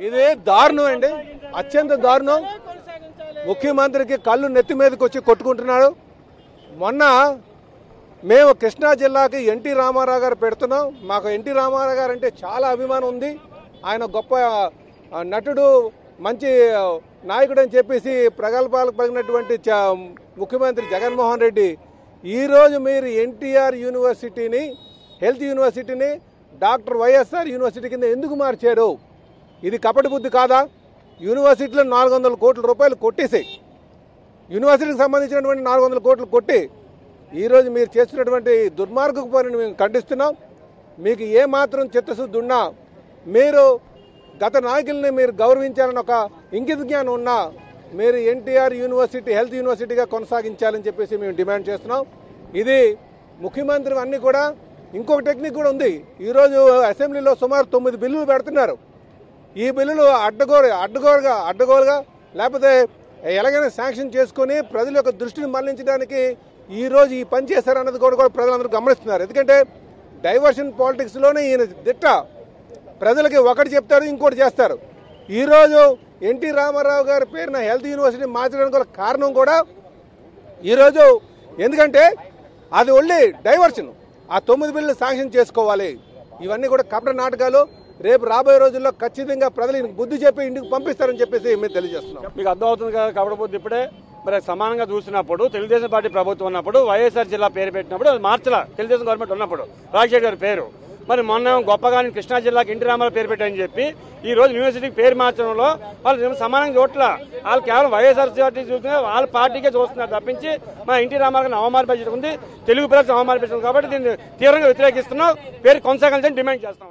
ఇది దారుణం అండి అత్యంత దారుణం ముఖ్యమంత్రికి కళ్ళు నెత్తి మీదకి వచ్చి కొట్టుకుంటున్నాడు మొన్న మేము కృష్ణా జిల్లాకి ఎన్టీ రామారావు గారు పెడుతున్నాం మాకు ఎన్టీ రామారావు గారు అంటే చాలా అభిమానం ఉంది ఆయన గొప్ప ఆ, నటుడు మంచి ఆ, నాయకుడు అని చెప్పేసి ప్రగల్భాలకు పగినటువంటి చ- ముఖ్యమంత్రి జగన్మోహన్ రెడ్డి ఈరోజు మీరు ఎన్టీఆర్ యూనివర్సిటీని హెల్త్ యూనివర్సిటీని డాక్టర్ వైఎస్ఆర్ యూనివర్సిటీ కింద ఎందుకు మార్చారు ఇది కపటి బుద్ధి కాదా యూనివర్సిటీలో నాలుగు వందల కోట్ల రూపాయలు కొట్టేసాయి యూనివర్సిటీకి సంబంధించినటువంటి నాలుగు వందల కోట్లు కొట్టి ఈరోజు మీరు చేస్తున్నటువంటి దుర్మార్గపు పనిని మేము ఖండిస్తున్నాం మీకు ఏ మాత్రం చిత్తశుద్ధి ఉన్నా మీరు గత నాయకుల్ని మీరు గౌరవించాలని ఒక ఇంగిత జ్ఞానం ఉన్నా మీరు ఎన్టీఆర్ యూనివర్సిటీ హెల్త్ యూనివర్సిటీగా కొనసాగించాలని చెప్పేసి మేము డిమాండ్ చేస్తున్నాం ఇది ముఖ్యమంత్రి అన్ని కూడా ఇంకొక టెక్నిక్ కూడా ఉంది ఈరోజు అసెంబ్లీలో సుమారు తొమ్మిది బిల్లులు పెడుతున్నారు ఈ బిల్లులు అడ్డగోరు అడ్డగోరుగా అడ్డగోలుగా లేకపోతే ఎలాగైనా శాంక్షన్ చేసుకుని ప్రజల యొక్క దృష్టిని మళ్లించడానికి ఈ రోజు ఈ పని చేశారన్నది కూడా కూడా ప్రజలందరూ గమనిస్తున్నారు ఎందుకంటే డైవర్షన్ పాలిటిక్స్లోనే ఈయన దిట్ట ప్రజలకి ఒకటి చెప్తారు ఇంకోటి చేస్తారు ఈరోజు ఎన్టీ రామారావు గారి పేరున హెల్త్ యూనివర్సిటీ మార్చడానికి గల కారణం కూడా ఈరోజు ఎందుకంటే అది ఓన్లీ డైవర్షన్ ఆ తొమ్మిది బిల్లు శాంక్షన్ చేసుకోవాలి ఇవన్నీ కూడా కపట నాటకాలు రేపు రాబోయే రోజుల్లో ఖచ్చితంగా ప్రజలు ఈయనకు బుద్ధి చెప్పి ఇంటికి పంపిస్తారని చెప్పేసి మేము తెలియజేస్తున్నాం మీకు అర్థమవుతుంది కదా కాబట్టి ఇప్పుడే మరి సమానంగా చూసినప్పుడు తెలుగుదేశం పార్టీ ప్రభుత్వం ఉన్నప్పుడు వైఎస్ఆర్ జిల్లా పేరు పెట్టినప్పుడు అది మార్చల తెలుగుదేశం గవర్నమెంట్ ఉన్నప్పుడు రాజశేఖర్ గారి పేరు మరి మొన్న గొప్పగాని కృష్ణా జిల్లాకి ఎన్టీ రామారావు పేరు పెట్టారని చెప్పి ఈ రోజు యూనివర్సిటీకి పేరు మార్చడంలో వాళ్ళు సమానంగా చూడట్ల వాళ్ళు కేవలం వైఎస్ఆర్ పార్టీ చూస్తున్నారు వాళ్ళ పార్టీకే చూస్తున్నారు తప్పించి మా ఎన్టీ రామారావు అవమానపరిచడం ఉంది తెలుగు ప్రజలు అవమానపరిచడం కాబట్టి దీన్ని తీవ్రంగా వ్యతిరేకిస్తున్నాం పేరు కొనసాగాలని డిమాండ్ చేస్తాం